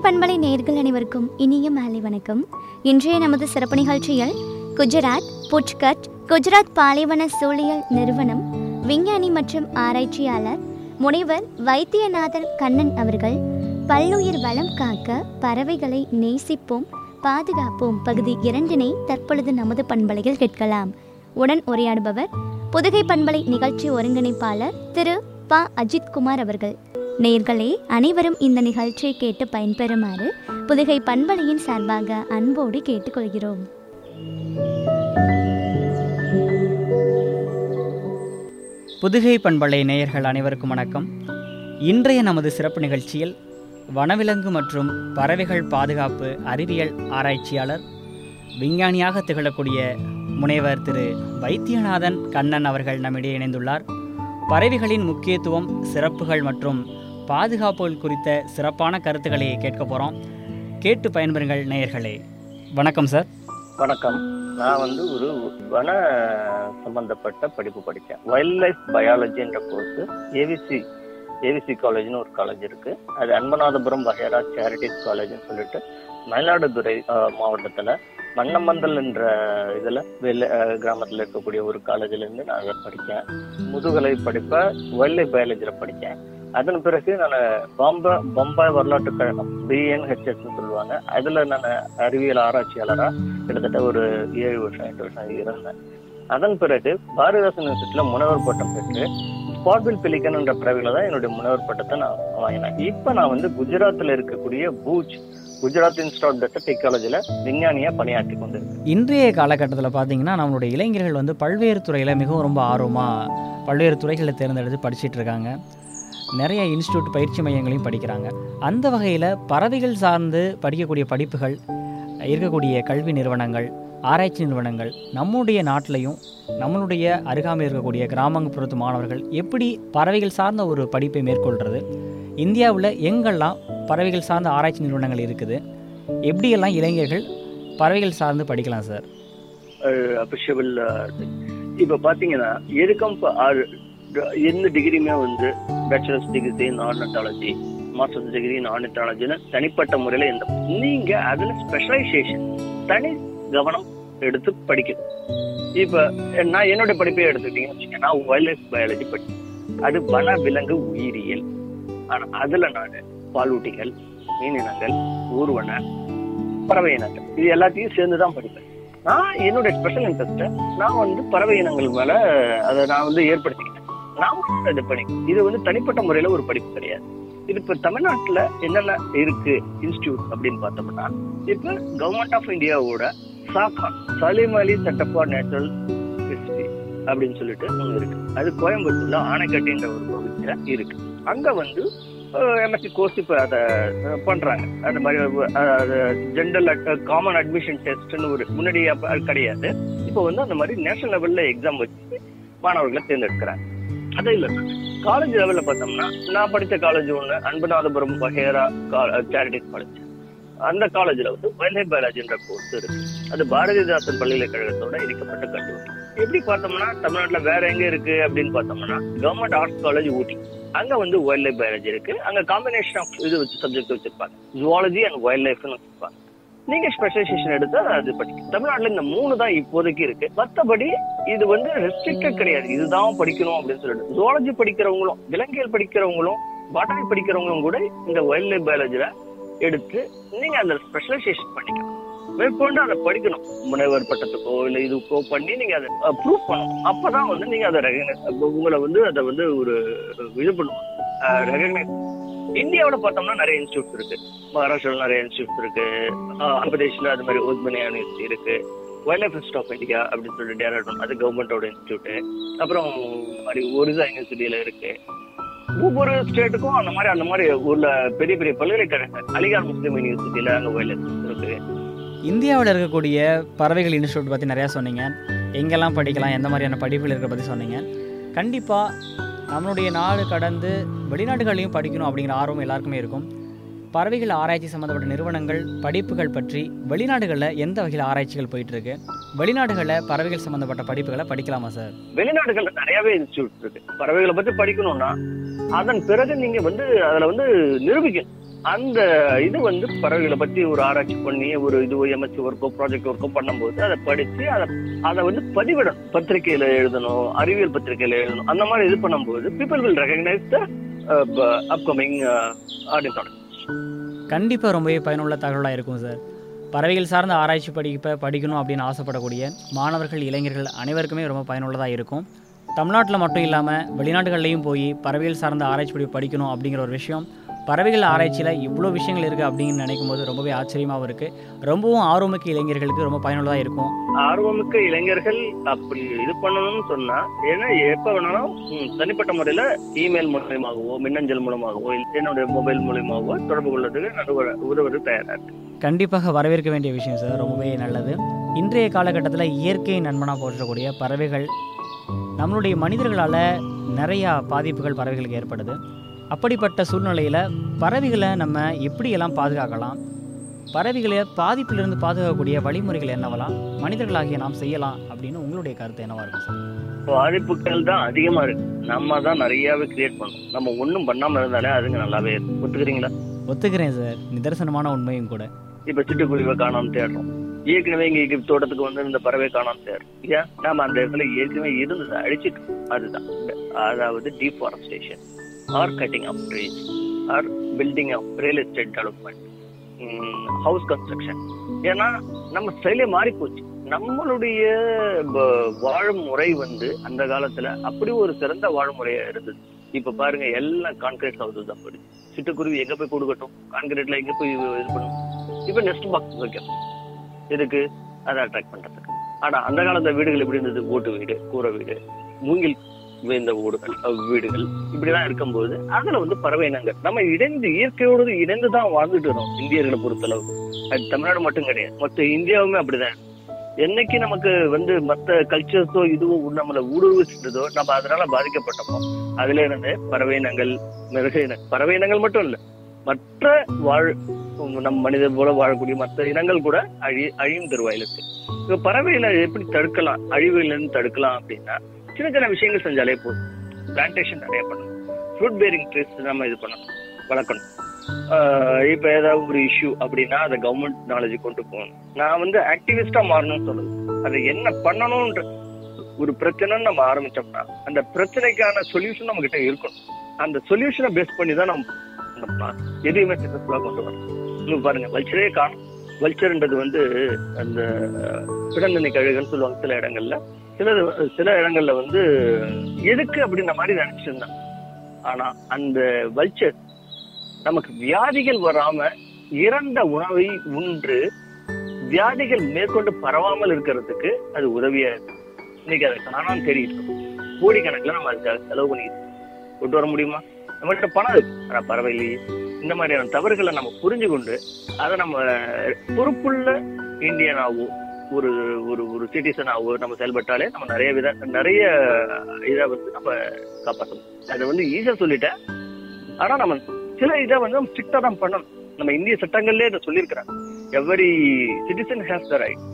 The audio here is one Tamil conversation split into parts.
பண்பலை நேர்கள் அனைவருக்கும் இனிய மாலை வணக்கம் இன்றைய நமது சிறப்பு நிகழ்ச்சியில் குஜராத் புட்கட் குஜராத் பாலைவன சூழியல் நிறுவனம் விஞ்ஞானி மற்றும் ஆராய்ச்சியாளர் முனைவர் வைத்தியநாதன் கண்ணன் அவர்கள் பல்லுயிர் வளம் காக்க பறவைகளை நேசிப்போம் பாதுகாப்போம் பகுதி இரண்டினை தற்பொழுது நமது பண்பலையில் கேட்கலாம் உடன் உரையாடுபவர் புதுகை பண்பலை நிகழ்ச்சி ஒருங்கிணைப்பாளர் திரு ப அஜித்குமார் அவர்கள் நேர்களே அனைவரும் இந்த நிகழ்ச்சியை கேட்டு பயன்பெறுமாறு புதுகை பண்பலையின் சார்பாக அன்போடு கேட்டுக்கொள்கிறோம் புதுகை பண்பலை நேயர்கள் அனைவருக்கும் வணக்கம் இன்றைய நமது சிறப்பு நிகழ்ச்சியில் வனவிலங்கு மற்றும் பறவைகள் பாதுகாப்பு அறிவியல் ஆராய்ச்சியாளர் விஞ்ஞானியாக திகழக்கூடிய முனைவர் திரு வைத்தியநாதன் கண்ணன் அவர்கள் நம்மிடையே இணைந்துள்ளார் பறவைகளின் முக்கியத்துவம் சிறப்புகள் மற்றும் பாதுகாப்புகள் குறித்த சிறப்பான கருத்துக்களை கேட்க போகிறோம் கேட்டு பயன்பெறுங்கள் நேயர்களே வணக்கம் சார் வணக்கம் நான் வந்து ஒரு வன சம்பந்தப்பட்ட படிப்பு படித்தேன் வைல்ட் லைஃப் பயாலஜின்ற கோர்ஸ் ஏவிசி ஏவிசி காலேஜ்னு ஒரு காலேஜ் இருக்கு அது அன்பநாதபுரம் வகைரா சேரிட்டிஸ் காலேஜ்னு சொல்லிட்டு மயிலாடுதுறை அஹ், மாவட்டத்துல மன்னமந்தல் என்ற இதுல வெள்ள அஹ், கிராமத்துல இருக்கக்கூடிய ஒரு காலேஜ்ல இருந்து நான் அதை படித்தேன் முதுகலை படிப்பை வைல்ட் லைஃப் பயாலஜில படித்தேன் அதன் பிறகு நான் பாம்பே பம்பாய் வரலாற்று கழகம் பிஎன்ஹெச்எஸ் சொல்லுவாங்க அதுல நான் அறிவியல் ஆராய்ச்சியாளரா கிட்டத்தட்ட ஒரு ஏழு வருஷம் எட்டு வருஷம் இருந்தேன் அதன் பிறகு பாரதிதாசன் யூனிவர்சிட்டியில முனைவர் பட்டம் பெற்று ஸ்பாட்பில் பிலிக்கன் என்ற பிறவில தான் என்னுடைய முனைவர் பட்டத்தை நான் வாங்கினேன் இப்போ நான் வந்து குஜராத்தில் இருக்கக்கூடிய பூஜ் குஜராத் இன்ஸ்டியூட் ஆஃப் டெக்னாலஜில விஞ்ஞானியா பணியாற்றி கொண்டிருக்கேன் இன்றைய காலகட்டத்தில் பார்த்தீங்கன்னா நம்மளுடைய இளைஞர்கள் வந்து பல்வேறு துறையில் மிகவும் ரொம்ப ஆர்வமாக பல்வேறு துறைகளை தேர்ந்தெடுத்து படிச்சிட்டு இருக்காங்க நிறைய இன்ஸ்டியூட் பயிற்சி மையங்களையும் படிக்கிறாங்க அந்த வகையில் பறவைகள் சார்ந்து படிக்கக்கூடிய படிப்புகள் இருக்கக்கூடிய கல்வி நிறுவனங்கள் ஆராய்ச்சி நிறுவனங்கள் நம்முடைய நாட்டிலையும் நம்மளுடைய அருகாமையில் இருக்கக்கூடிய கிராமப்புறத்து மாணவர்கள் எப்படி பறவைகள் சார்ந்த ஒரு படிப்பை மேற்கொள்கிறது இந்தியாவில் எங்கெல்லாம் பறவைகள் சார்ந்த ஆராய்ச்சி நிறுவனங்கள் இருக்குது எப்படியெல்லாம் இளைஞர்கள் பறவைகள் சார்ந்து படிக்கலாம் சார் அபிஷியபிள் இப்போ பார்த்தீங்கன்னா எதுக்கும் இப்ப ஆறு- எந்த டிகிரியுமே வந்து bachelors degree in ornithology masters degree in ஆர்னட்டாலஜின்னு தனிப்பட்ட முறையில் எந்த நீங்க அதுல ஸ்பெஷலைசேஷன் தனி கவனம் எடுத்து படிக்கணும் இப்போ நான் என்னுடைய படிப்பை எடுத்துக்கிட்டீங்கன்னு வச்சுக்கோங்க நான் வைல்ட் லைஃப் பயாலஜி படிச்சேன் அது வன விலங்கு உயிரியல் ஆனா அதுல நான் பாலூட்டிகள் மீனினங்கள் ஊர்வன பறவை இனங்கள் இது எல்லாத்தையும் சேர்ந்து தான் படிப்பேன் நான் என்னுடைய ஸ்பெஷல் இன்ட்ரெஸ்ட்டை நான் வந்து பறவை இனங்கள் மேல அதை நான் வந்து ஏற்படுத்திக்கிட்டேன் நான் மட்டும் இது பண்ணி இது வந்து தனிப்பட்ட முறையில ஒரு படிப்பு கிடையாது இது இப்ப தமிழ்நாட்டுல என்னென்ன இருக்கு இன்ஸ்டியூட் அப்படின்னு பார்த்தோம்னா இப்ப கவர்மெண்ட் ஆஃப் இந்தியாவோட சாஃபா Salim Ali centre for natural history அப்படின்னு சொல்லிட்டு ஒன்று இருக்கு அது கோயம்புத்தூர்ல ஆனைக்கட்டின்ற ஒரு பகுதியில இருக்கு அங்க வந்து எம்எஸ்சி கோர்ஸ் இப்போ அதை அஹ், பண்றாங்க அந்த மாதிரி ஜென்ரல் காமன் அட்மிஷன் டெஸ்ட்னு ஒரு முன்னாடி அப்ப அது கிடையாது இப்போ வந்து அந்த மாதிரி நேஷனல் லெவல்ல எக்ஸாம் வச்சு மாணவர்களை தேர்ந்தெடுக்கிறாங்க அது இல்ல காலேஜ் லெவல்ல பார்த்தோம்னா நான் படித்த காலேஜ் ஒன்று அன்பநாதபுரம் வகேரா சேரிட்டிஸ் காலேஜ் அந்த காலேஜ்ல வந்து வைல்ட் லைஃப் பயாலஜின்ற கோர்ஸ் இருக்கு அது பாரதிதாசன் பல்கலைக்கழகத்தோட இணைக்கப்பட்ட கல்லூரி எப்படி பார்த்தோம்னா தமிழ்நாட்டுல வேற எங்க இருக்கு அப்படின்னு பார்த்தோம்னா கவர்மெண்ட் ஆர்ட்ஸ் காலேஜ் ஊட்டி அங்க வந்து வைல்ட் லைஃப் பயாலஜி இருக்கு அங்க காம்பினேஷன் ஆஃப் இது வச்சு சப்ஜெக்ட் வச்சிருப்பாங்க ஜுவாலஜி அண்ட் வைல்ட் லைஃப்னு வச்சிருப்பாங்க நீங்க ஸ்பெஷலைசேஷன் எடுத்தா அது படிக்கும் தமிழ்நாட்டுல இந்த மூணு தான் இப்போதைக்கு இருக்கு மத்தபடி இது வந்து ரெஸ்ட்ரிக்டட் கிடையாது இதுதான் படிக்கணும் அப்படின்னு சொல்லிட்டு ஜுவாலஜி படிக்கிறவங்களும் விலங்கியல் படிக்கிறவங்களும் பாட்டனி படிக்கிறவங்களும் கூட இந்த வைல்ட் லைஃப் பயாலஜில எடுத்து நீங்க அந்த ஸ்பெஷலைசேஷன் பண்ணிக்கலாம் மேற்கொண்டு அதை படிக்கணும் முனைவர் பட்டத்துக்கோ இல்ல இதுக்கோ பண்ணி நீங்க அதை ப்ரூவ் பண்ணணும் அப்பதான் வந்து நீங்க அதை ரெகனைஸ் உங்களை வந்து அதை வந்து ஒரு இது பண்ணுவாங்க ரெகனைஸ் இந்தியாவோட பார்த்தோம்னா நிறைய இன்ஸ்டியூட்ஸ் இருக்கு மகாராஷ்டிரால நிறைய இன்ஸ்டியூட்ஸ் இருக்கு ஆஹ் ஆந்திரப்பிரதேஷ்ல அது மாதிரி உஸ்மனியா யூனிவர்சிட்டி இருக்கு wildlife institute of India அப்படின்னு சொல்லிட்டு டேராடூன் அது கவர்மெண்டோட இன்ஸ்டியூட் அப்புறம் மாதிரி ஒரிசா யூனிவர்சிட்டியில இருக்கு ஒவ்வொரு ஸ்டேட்டுக்கும் அந்த மாதிரி அந்த மாதிரி உள்ள பெரிய பெரிய பல்கலைக்கழகம் அலிகார் முஸ்லீம் யூனிவர்சிட்டியில அங்க வைல்ட் லைஃப் இருக்கு இந்தியாவில் இருக்கக்கூடிய பறவைகள் இன்ஸ்டியூட் பற்றி நிறையா சொன்னீங்க எங்கெல்லாம் படிக்கலாம் எந்த மாதிரியான படிப்புகள் இருக்கிற பற்றி சொன்னீங்க கண்டிப்பாக நம்மளுடைய நாடு கடந்து வெளிநாடுகளையும் படிக்கணும் அப்படிங்கிற ஆர்வம் எல்லாருக்குமே இருக்கும் பறவைகள் ஆராய்ச்சி சம்மந்தப்பட்ட நிறுவனங்கள் படிப்புகள் பற்றி வெளிநாடுகளில் எந்த வகையில் ஆராய்ச்சிகள் போயிட்டு இருக்கு வெளிநாடுகளில் பறவைகள் சம்மந்தப்பட்ட படிப்புகளை படிக்கலாமா சார் வெளிநாடுகள்ல நிறையவே இன்ஸ்டியூட் இருக்கு பறவைகளை பத்தி படிக்கணும்னா அதன் பிறகு நீங்க வந்து அதுல வந்து நிரூபிக்கணும் அந்த இது வந்து பறவைகளை பத்தி ஒரு ஆராய்ச்சி பண்ணி ஒரு இது எம்எஸ்சி ஒர்க்கோ ப்ராஜெக்ட் ஒர்க்கோ பண்ணும்போது அதை படிச்சு அதை அதை வந்து பதிவிடணும் பத்திரிகையில எழுதணும் அறிவியல் பத்திரிகையில எழுதணும் அந்த மாதிரி இது பண்ணும்போது people will recognise the upcoming audience கண்டிப்பாக ரொம்பவே பயனுள்ள தகவலாக இருக்கும் சார் பறவைகள் சார்ந்த ஆராய்ச்சி படிப்ப படிக்கணும் அப்படின்னு ஆசைப்படக்கூடிய மாணவர்கள் இளைஞர்கள் அனைவருக்குமே ரொம்ப பயனுள்ளதாக இருக்கும் தமிழ்நாட்டில் மட்டும் இல்லாமல் வெளிநாடுகள்லையும் போய் பறவைகள் சார்ந்த ஆராய்ச்சி படிப்பு படிக்கணும் அப்படிங்கிற ஒரு விஷயம் பறவைகள் ஆராய்ச்சியில் இவ்வளோ விஷயங்கள் இருக்குது அப்படின்னு நினைக்கும் போது ரொம்பவே ஆச்சரியமாகவும் இருக்குது ரொம்பவும் ஆர்வமிக்க இளைஞர்களுக்கு ரொம்ப பயனுள்ளதாக இருக்கும் ஆர்வமிக்க இளைஞர்கள் அப்படி இது பண்ணணும்னு சொன்னா ஏன்னா எப்ப வேணாலும் ம், தனிப்பட்ட முறையில இமெயில் மூலயமாகவோ மின்னஞ்சல் மூலமாகவோ இல்ல என்னுடைய மொபைல் மூலயமாகவோ தொடர்பு கொள்வதற்கு நடுவர் உதவுறது தயாரா இருக்கு கண்டிப்பாக வரவேற்க வேண்டிய விஷயம் சார் ரொம்பவே நல்லது இன்றைய காலகட்டத்தில் இயற்கை நண்பனாக போற்றக்கூடிய பறவைகள் நம்மளுடைய மனிதர்களால் நிறையா பாதிப்புகள் பறவைகளுக்கு ஏற்படுது அப்படிப்பட்ட சூழ்நிலையில் பறவைகளை நம்ம எப்படியெல்லாம் பாதுகாக்கலாம் பறவைகளை பாதிப்பிலிருந்து பாதுகாக்கக்கூடிய வழிமுறைகள் என்னவெல்லாம் மனிதர்களாகிய நாம் செய்யலாம் அப்படின்னு உங்களுடைய கருத்து என்னவா இருக்கும் சார் பாதிப்புகள் தான் அதிகமா இருக்கு நம்ம தான் நிறையவே கிரியேட் பண்ணணும் நம்ம ஒண்ணும் பண்ணாம இருந்தாலே அதுங்க நல்லாவே இருக்கும் ஒத்துக்கிறீங்களா ஒத்துக்கிறேன் சார் நிதர்சனமான உண்மையும் கூட இப்ப சிட்டுக்குருவியை காணாம தேடுறோம் ஏற்கனவே இங்க இங்க தோட்டத்துக்கு வந்து இந்த பறவை காணாம தேடுறோம் ஏன் நாம அந்த இடத்துல ஏற்கனவே இருந்ததை அழிச்சிட்டோம் அதுதான் அதாவது deforestation or cutting of trees or building of real estate development house construction ஏன்னா நம்ம செயலே மாறி போச்சு நம்மளுடைய ப- வாழும் முறை வந்து அந்த காலத்துல அப்படி ஒரு சிறந்த வாழும் முறையா இருந்தது இப்ப பாருங்க எல்லாம் கான்கிரீட் ஹவுசஸ் தான் போயிடுச்சு சிட்டுக்குருவி எங்க போய் கொடுக்கட்டும் கான்கிரீட்ல எங்க போய் இது பண்ணும் இப்ப நெக்ஸ்ட் பாக்ஸ் வைக்கணும் எதுக்கு அதை அட்ராக்ட் பண்றதுக்கு ஆனா அந்த காலத்துல வீடுகள் எப்படி இருந்தது ஓட்டு வீடு கூரை வீடு மூங்கில் வேந்த வீடுகள் அஹ் வீடுகள் இப்படிலாம் இருக்கும்போது அதுல வந்து பறவை இனங்கள் நம்ம இணைந்து இயற்கையோடு இணைந்து தான் வாழ்ந்துட்டு இருக்கோம் இந்தியர்களை பொறுத்தளவு அது தமிழ்நாடு மட்டும் கிடையாது மொத்த இந்தியாவுமே அப்படிதான் என்னைக்கு நமக்கு வந்து மத்த கல்ச்சர்ஸோ இதுவோ நம்மள ஊடுருவிச்சிட்டதோ நம்ம அதனால பாதிக்கப்பட்டோமோ அதுல இருந்து பறவை இனங்கள் மிருக இன பறவை இனங்கள் மட்டும் இல்ல மற்ற வாழ் நம் மனிதர் போல வாழக்கூடிய மற்ற இனங்கள் கூட அழி அழியும் தருவாயில் இருக்கு இப்ப பறவைகளை எப்படி தடுக்கலாம் அழிவுல இருந்து தடுக்கலாம் அப்படின்னா சின்ன சின்ன விஷயங்கள் செஞ்சாலே போதும் பிளான்டேஷன் நிறைய பண்ணணும் ஃப்ரூட் பேரிங் ட்ரீஸ் நம்ம இது பண்ணணும் வளர்க்கணும் ஆஹ் இப்ப ஏதாவது ஒரு இஷ்யூ அப்படின்னா அதை கவர்மெண்ட் நாலேஜ் கொண்டு போகணும் நான் வந்து ஆக்டிவிஸ்டா மாறணும்னு சொல்லுது அதை என்ன பண்ணணும்ன்ற ஒரு பிரச்சனைன்னு நம்ம ஆரம்பிச்சோம்னா அந்த பிரச்சனைக்கான சொல்யூஷன் நம்ம கிட்ட இருக்கணும் அந்த சொல்யூஷனை பேஸ் பண்ணி தான் நம்ம பண்ணோம்னா எதையுமே சக்சஸ்ஃபுல்லா கொண்டு வரணும் இன்னும் பாருங்க வல்ச்சரே காணும் வல்ச்சர்ன்றது வந்து அந்த பிடந்தண்ணி கழுகுன்னு சொல்லுவாங்க சில இடங்கள்ல சில சில இடங்கள்ல வந்து எதுக்கு அப்படின்ற மாதிரி நினைச்சிருந்தாங்க ஆனா அந்த வல்ச்சர் நமக்கு வியாதிகள் வராம இறந்த உணவை உண்டு வியாதிகள் மேற்கொண்டு பரவாமல் இருக்கிறதுக்கு அது உதவியா இருக்கு இன்னைக்கு அதை காணாம தெரியுது கோடிக்கணக்கில் நம்ம அதுக்காக செலவு பண்ணிட்டு கொண்டு வர முடியுமா நம்மகிட்ட பணம் இருக்கு ஆனா பரவாயில்லையே இந்த மாதிரியான தவறுகளை நம்ம புரிஞ்சு கொண்டு அதை நம்ம பொறுப்புள்ள இந்தியனாவோ ஒரு ஒரு ஒரு சிட்டிசனாவோ நம்ம செயல்பட்டாலே நம்ம நிறைய வித நிறைய இதை வந்து நம்ம காப்பாற்றணும் அதை வந்து ஈஸியா சொல்லிட்டேன் ஆனா நம்ம சில இதை வந்து நம்ம ஸ்ட்ரிக்டா தான் பண்ணணும் நம்ம இந்திய சட்டங்கள்லயே இதை சொல்லியிருக்கிறாங்க every citizen has the right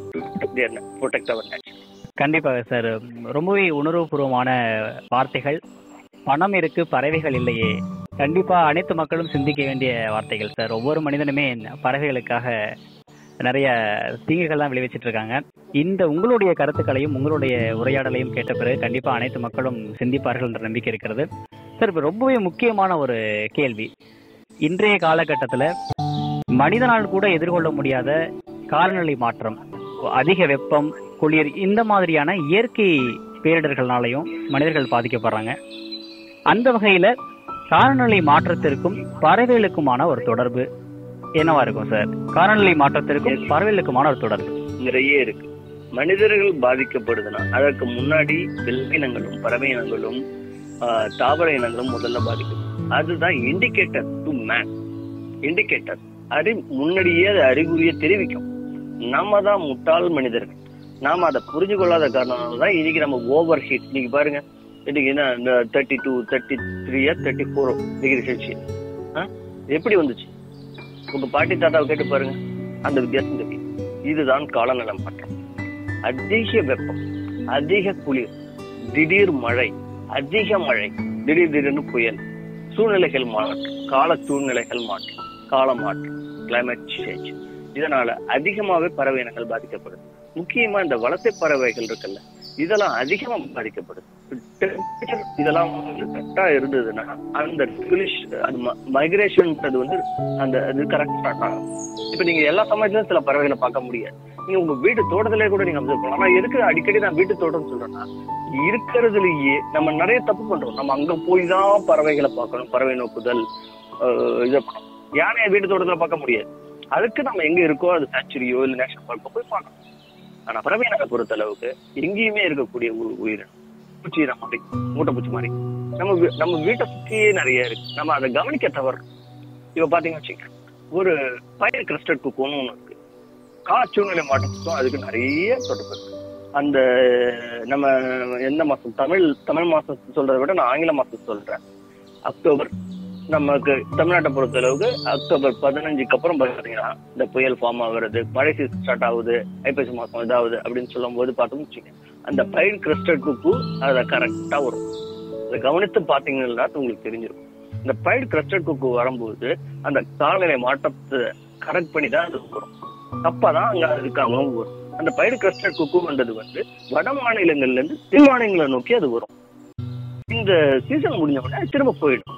protect our nature கண்டிப்பாக சார் ரொம்பவே உணர்வுபூர்வமான வார்த்தைகள் பணம் இருக்கு பறவைகள் இல்லையே கண்டிப்பா அனைத்து மக்களும் சிந்திக்க வேண்டிய வார்த்தைகள் சார் ஒவ்வொரு மனிதனுமே பறவைகளுக்காக நிறைய தீங்குகள்லாம் விளைவிச்சிட்டு இருக்காங்க இந்த உங்களுடைய கருத்துக்களையும் உங்களுடைய உரையாடலையும் கேட்ட பிறகு கண்டிப்பா அனைத்து மக்களும் சிந்திப்பார்கள் என்ற நம்பிக்கை இருக்கிறது சார் இப்போ ரொம்பவே முக்கியமான ஒரு கேள்வி இன்றைய காலகட்டத்தில் மனிதனால் கூட எதிர்கொள்ள முடியாத காலநிலை மாற்றம் அதிக வெப்பம் குளிர் இந்த மாதிரியான இயற்கை பேரிடர்கள்னாலையும் மனிதர்கள் பாதிக்கப்படுறாங்க அந்த வகையில காலநிலை மாற்றத்திற்கும் பறவைகளுக்குமான ஒரு தொடர்பு என்னவா இருக்கும் சார் காலநிலை மாற்றத்திற்கும் பறவைகளுக்குமான ஒரு தொடர்பு நிறைய இருக்கு மனிதர்கள் பாதிக்கப்படுதுன்னா அதற்கு முன்னாடி விலங்கினங்களும் பறவை இனங்களும் ஆஹ், தாவர இனங்களும் முதல்ல பாதிக்கும் அதுதான் இண்டிகேட்டர் டு மேன் இண்டிகேட்டர் அறி முன்னாடியே அது அறிகுறியை தெரிவிக்கும் நம்ம தான் முட்டாள் மனிதர்கள் நாம அதை புரிஞ்சு கொள்ளாத காரணம் தான் இன்னைக்கு நம்ம ஓவர் ஹீட் இன்னைக்கு பாருங்க இன்னைக்கு என்ன இந்த தேர்ட்டி டூ தேர்ட்டி த்ரீயா தேர்ட்டி ஃபோர் டிகிரி செல்சியஸ் எப்படி வந்துச்சு உங்க பாட்டி தாத்தாவை கேட்டு பாருங்க அந்த வித்தியாசம் தெரியும் இதுதான் காலநிலை மாற்றம் அதிக வெப்பம் அதிக குளிர் திடீர் மழை அதிக மழை திடீர் திடீர்னு புயல் சூழ்நிலைகள் மாற்றம் கால சூழ்நிலைகள் மாற்றம் கால மாற்றம் கிளைமேட் சேஞ்ச் இதனால அதிகமாவே பறவை இனங்கள் பாதிக்கப்படுது முக்கியமா இந்த வலசை பறவைகள் இருக்குல்ல இதெல்லாம் அதிகமா பாதிக்கப்படுது Temperature இதெல்லாம் வந்து கரெக்டா இருந்ததுன்னா அந்த அந்த மைக்ரேஷன்ன்றது வந்து அந்த இது கரெக்டா ஆகும் இப்ப நீங்க எல்லா சமயத்திலும் சில பறவைகளை பார்க்க முடியாது நீங்க உங்க வீட்டு தோட்டத்திலே கூட நீங்க அப்சர்வ் பண்ணலாம் ஆனா எதுக்கு அடிக்கடி நான் வீட்டு தோட்டம் சொல்றேன்னா இருக்கிறதுலயே நம்ம நிறைய தப்பு பண்றோம் நம்ம அங்க போய் தான் பறவைகளை பார்க்கணும் பறவை நோக்குதல் ஆஹ் இதை பண்ணணும் யானையை வீட்டு தோட்டத்துல பார்க்க முடியாது அதுக்கு நம்ம எங்க இருக்கோ அது சாச்சுரியோ இல்ல நேஷனல் பார்க்கோ போய் பார்க்கணும் ஆனா பறவை இனங்களை பொறுத்த அளவுக்கு எங்கேயுமே இருக்கக்கூடிய ஒரு உயிரினம் பூச்சி இனம் மாதிரி மூட்டை பூச்சி மாதிரி நம்ம வீ- நம்ம வீட்டை சுத்தியே நிறைய இருக்கு நம்ம அதை கவனிக்க தவறு இப்ப பாத்தீங்கன்னு வச்சுக்க ஒரு பயிர் கிறிஸ்டட் குக்குன்னு ஒண்ணு இருக்கு கால சூழ்நிலை மாற்றத்துக்கும் அதுக்கு நிறைய தொடர்பு இருக்கு அந்த நம்ம எந்த மாசம் தமிழ் தமிழ் மாசம் சொல்றதை விட நான் ஆங்கில மாசம் சொல்றேன் அக்டோபர் நமக்கு தமிழ்நாட்டை பொறுத்த அளவுக்கு அக்டோபர் பதினஞ்சுக்கு அப்புறம் பாத்தீங்கன்னா இந்த புயல் ஃபார்ம் ஆகுறது மழை சீசன் ஸ்டார்ட் ஆகுது ஐப்பசி மாசம் இதாகுது அப்படின்னு சொல்லும் போது பார்த்தோம்னு வச்சுக்கோங்க அந்த பயிர் கிறிஸ்டட் குக்கு அதுல கரெக்டா வரும் அதை கவனித்து பாத்தீங்கன்னா உங்களுக்கு தெரிஞ்சிருக்கும் இந்த பயிர் கிறிஸ்டட் குக்கு வரும்போது அந்த காலநிலை மாற்றத்தை கரெக்ட் பண்ணி தான் அது வரும் தப்பாதான் அங்க அதுக்கு உணவு வரும் அந்த பயிர் கிறிஸ்டட் குக்குன்றது வந்து வட மாநிலங்கள்ல இருந்து தென் மாநிலங்களை நோக்கி அது வரும் இந்த சீசன் முடிஞ்ச உடனே அது திரும்ப போயிடும்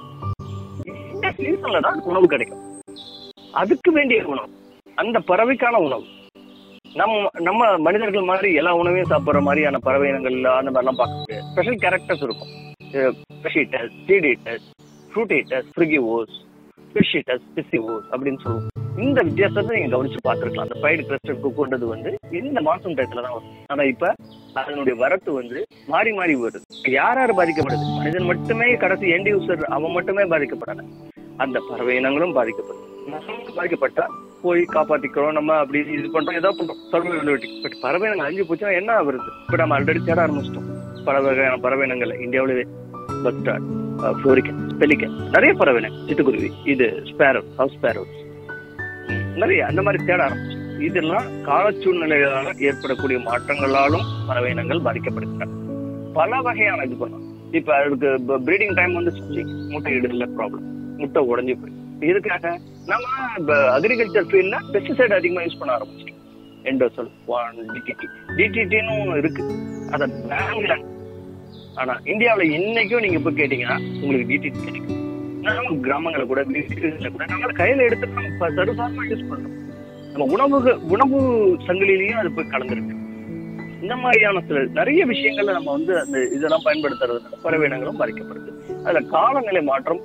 இந்த சீசன்ல தான் அதுக்கு உணவு கிடைக்கும் அதுக்கு வேண்டிய உணவு அந்த பறவைக்கான உணவு நம்ம நம்ம மனிதர்கள் மாதிரி எல்லா உணவையும் சாப்பிடுற மாதிரியான பறவை இனங்கள் அந்த மாதிரிலாம் பார்க்க முடியாது ஸ்பெஷல் கேரக்டர்ஸ் இருக்கும் fish eaters seed eaters fruit eaters frugivores fish eaters piscivores அப்படின்னு சொல்லுவோம் இந்த வித்தியாசத்தை நீங்க கவனிச்சு பார்த்திருக்கலாம் அந்த பைடு கிறிஸ்டல் குக்குன்றது வந்து இந்த மாசம் டயத்துல தான் வரும் ஆனா இப்ப அதனுடைய வரத்து வந்து மாறி மாறி வருது யார் யார் பாதிக்கப்படுது மனிதன் மட்டுமே கடைசி எண்ட் யூசர் அவன் மட்டுமே பாதிக்கப்படல அந்த பறவை இனங்களும் பாதிக்கப்படுது நம்மளும் பாதிக்கப்பட்டா போய் காப்பாத்திக்கிறோம் நம்ம அப்படி இது பண்றோம் ஏதோ பண்றோம் சர்வைபிலிட்டி பட் பறவை இனங்கள் அழிஞ்சு போச்சுன்னா என்ன வருது இப்ப நம்ம ஆல்ரெடி தேட ஆரம்பிச்சிட்டோம் பல வகையான பறவை இனங்கள் இந்தியாவிலே பஸ்டார்ட் ஃப்ளோரிக்கன் பெலிக்கன் நிறைய பறவை இனங்கள் சிட்டுக்குருவி இது ஸ்பேரோ ஹவுஸ் ஸ்பேரோஸ் நிறைய அந்த மாதிரி தேட ஆரம்பிச்சு இதெல்லாம் கால சூழ்நிலைகளால ஏற்படக்கூடிய மாற்றங்களாலும் பறவை இனங்கள் பாதிக்கப்படுகின்றன பல வகையான இது பண்ணலாம் இப்ப அதுக்கு ப்ரீடிங் டைம் வந்து முட்டையிடுதல ப்ராப்ளம் முட்டை உடைஞ்சு போய் இதுக்காக நம்ம அக்ரிகல்ச்சர் ஃபீல்ட்ல பெஸ்டிசைட் அதிகமா யூஸ் பண்ண ஆரம்பிச்சிட்டோம் எண்டோசல் ஒன் டிடிடி டிடிடின்னு ஒன்று இருக்கு அதை பேங்க்ல ஆனா இந்தியாவுல இன்னைக்கும் நீங்க போய் கேட்டீங்கன்னா உங்களுக்கு டிடிடி கிடைக்கும் நம்ம கிராமங்களை கூட வீட்டுல கூட நம்ம கையில எடுத்து நம்ம சர்வசாரமா யூஸ் பண்றோம் நம்ம உணவு உணவு சங்கிலிலையும் அது போய் கலந்துருக்கு இந்த மாதிரியான சில நிறைய விஷயங்கள்ல நம்ம வந்து அந்த இதெல்லாம் பயன்படுத்துறதுனால பறவையினங்களும் பாதிக்கப்படுது அதுல காலநிலை மாற்றம்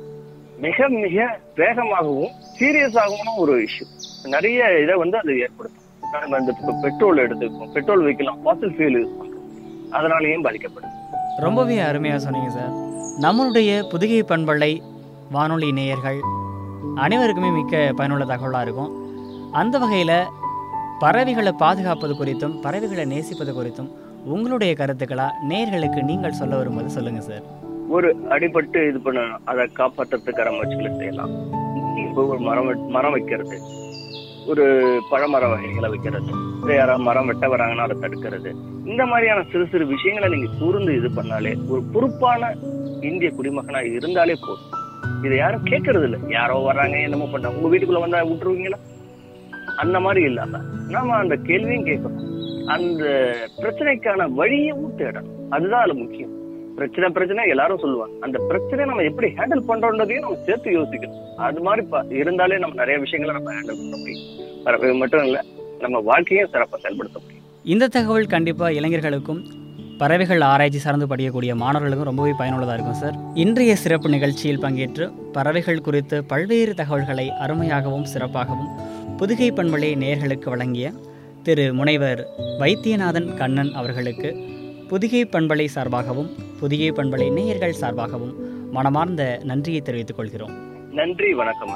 மிக மிக வேகமாகவும் சீரியஸாகவும் ஒரு இஷ்யூ நிறைய இதை வந்து அது ஏற்படுத்தும் நம்ம இந்த பெட்ரோல் எடுத்துக்கோம் பெட்ரோல் வைக்கலாம் ஃபாசில் ஃபியூல் யூஸ் பண்றோம் அதனாலேயும் பாதிக்கப்படுது ரொம்பவே அருமையாக சொன்னீங்க சார் நம்மளுடைய புதுகை பண்பலை வானொலி நேயர்கள் அனைவருக்குமே மிக்க பயனுள்ள தகவலாக இருக்கும் அந்த வகையில் பறவைகளை பாதுகாப்பது குறித்தும் பறவைகளை நேசிப்பது குறித்தும் உங்களுடைய கருத்துக்களா நேயர்களுக்கு நீங்கள் சொல்ல வரும்போது சொல்லுங்கள் சார் ஒரு அடிபட்டு இது பண்ணணும் அதை காப்பாற்றுறதுக்கான முயற்சிகளை செய்யலாம் இப்போ ஒரு மரம் வெட்- மரம் வைக்கிறது ஒரு பழமர வகைகளை வைக்கிறது இல்லை யாராவது மரம் வெட்ட வராங்கன்னா அதை தடுக்கிறது இந்த மாதிரியான சிறு சிறு விஷயங்களை நீங்க கூர்ந்து இது பண்ணாலே ஒரு பொறுப்பான இந்திய குடிமகனா இருந்தாலே போதும் இதை யாரும் கேட்கறது இல்ல யாரோ வர்றாங்க என்னமோ பண்றாங்க உங்க வீட்டுக்குள்ள வந்தா விட்டுருவீங்களா அந்த மாதிரி இல்லாம நாம அந்த கேள்வியும் கேட்கணும் அந்த பிரச்சனைக்கான வழியும் தேடணும் அதுதான் அதுல முக்கியம் பிரச்சனை பிரச்சனை எல்லாரும் சொல்லுவாங்க அந்த பிரச்சனையை நம்ம எப்படி ஹேண்டில் பண்றோன்றதையும் நம்ம சேர்த்து யோசிக்கணும் அது மாதிரி ப- இருந்தாலே நம்ம நிறைய விஷயங்களை நம்ம ஹேண்டில் பண்ண முடியும் பறவை மட்டும் இல்ல நம்ம வாழ்க்கையும் சிறப்பா செயல்படுத்த முடியும் இந்த தகவல் கண்டிப்பாக இளைஞர்களுக்கும் பறவைகள் ஆராய்ச்சி சார்ந்து படிக்கக்கூடிய மாணவர்களுக்கும் ரொம்பவே பயனுள்ளதாக இருக்கும் சார் இன்றைய சிறப்பு நிகழ்ச்சியில் பங்கேற்று பறவைகள் குறித்து பல்வேறு தகவல்களை அருமையாகவும் சிறப்பாகவும் புதுகை பண்பலை நேயர்களுக்கு வழங்கிய திரு முனைவர் வைத்தியநாதன் கண்ணன் அவர்களுக்கு புதுகை பண்பலை சார்பாகவும் புதுகை பண்பலை நேயர்கள் சார்பாகவும் மனமார்ந்த நன்றியை தெரிவித்துக் கொள்கிறோம் நன்றி வணக்கம்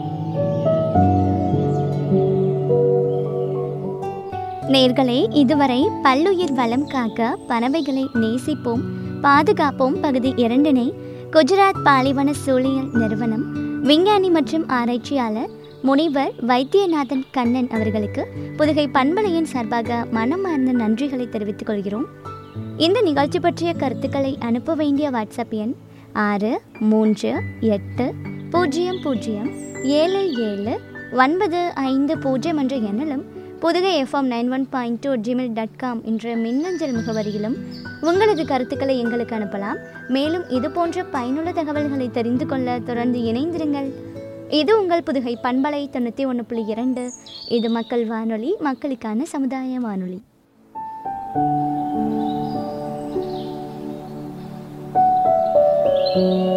நேர்களே இதுவரை பல்லுயிர் வளம் காக்க பறவைகளை நேசிப்போம் பாதுகாப்போம் பகுதி இரண்டினை குஜராத் பாலைவன சூழியல் நிறுவனம் விஞ்ஞானி மற்றும் ஆராய்ச்சியாளர் முனைவர் வைத்தியநாதன் கண்ணன் அவர்களுக்கு புதுகை பண்பலையின் சார்பாக மனமார்ந்த நன்றிகளை தெரிவித்துக் கொள்கிறோம் இந்த நிகழ்ச்சி பற்றிய கருத்துக்களை அனுப்ப வேண்டிய வாட்ஸ்அப் எண் ஆறு மூன்று எட்டு பூஜ்ஜியம் பூஜ்ஜியம் ஏழு ஏழு ஒன்பது ஐந்து பூஜ்ஜியம் என்ற எண்ணிலும் Pudugai FM nine one point two Gmail dot com என்ற மின்னஞ்சல் முகவரியிலும் உங்களது கருத்துக்களை எங்களுக்கு அனுப்பலாம் மேலும் இது போன்ற பயனுள்ள தகவல்களை தெரிந்து கொள்ள தொடர்ந்து இணைந்திருங்கள் இது உங்கள் புதுகை பண்பலை தொண்ணூற்றி ஒன்று புள்ளி இரண்டு இது மக்கள் வானொலி மக்களுக்கான சமுதாய வானொலி thank you